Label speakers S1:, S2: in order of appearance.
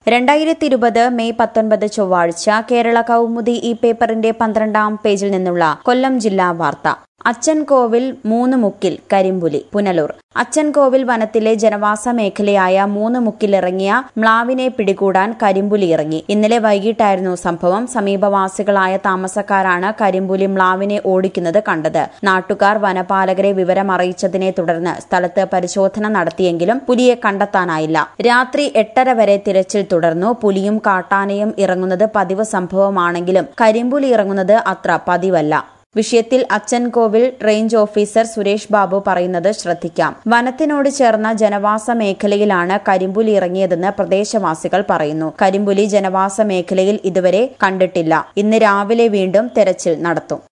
S1: രണ്ടായിരത്തി ഇരുപത് മെയ് പത്തൊൻപത് ചൊവ്വാഴ്ച കേരള കൗമുദി ഈ പേപ്പറിന്റെ പന്ത്രണ്ടാം പേജിൽ നിന്നുള്ള കൊല്ലം ജില്ലാ വാർത്ത അച്ചൻകോവിൽ മൂന്ന് മുക്കിൽ കരിമ്പുലി പുനലൂർ അച്ചൻകോവിൽ വനത്തിലെ ജനവാസ മേഖലയായ മൂന്ന് മുക്കിലിറങ്ങിയ മ്ലാവിനെ പിടികൂടാൻ കരിമ്പുലി ഇറങ്ങി ഇന്നലെ വൈകിട്ടായിരുന്നു സംഭവം സമീപവാസികളായ താമസക്കാരാണ് കരിമ്പുലി മ്ലാവിനെ ഓടിക്കുന്നത് കണ്ടത് നാട്ടുകാർ വനപാലകരെ വിവരം അറിയിച്ചതിനെ തുടർന്ന് സ്ഥലത്ത് പരിശോധന നടത്തിയെങ്കിലും പുലിയെ കണ്ടെത്താനായില്ല രാത്രി എട്ടര വരെ തിരച്ചിൽ തുടർന്നു പുലിയും കാട്ടാനയും ഇറങ്ങുന്നത് പതിവ് സംഭവമാണെങ്കിലും കരിമ്പുലി ഇറങ്ങുന്നത് അത്ര പതിവല്ല വിഷയത്തിൽ അച്ചൻകോവിൽ റേഞ്ച് ഓഫീസർ സുരേഷ് ബാബു പറയുന്നത് ശ്രദ്ധിക്കാം വനത്തിനോട് ചേർന്ന ജനവാസ മേഖലയിലാണ് കരിമ്പുലി ഇറങ്ങിയതെന്ന് പ്രദേശവാസികൾ പറയുന്നു കരിമ്പുലി ജനവാസ മേഖലയിൽ ഇതുവരെ കണ്ടിട്ടില്ല ഇന്ന് രാവിലെ വീണ്ടും തെരച്ചിൽ നടത്തും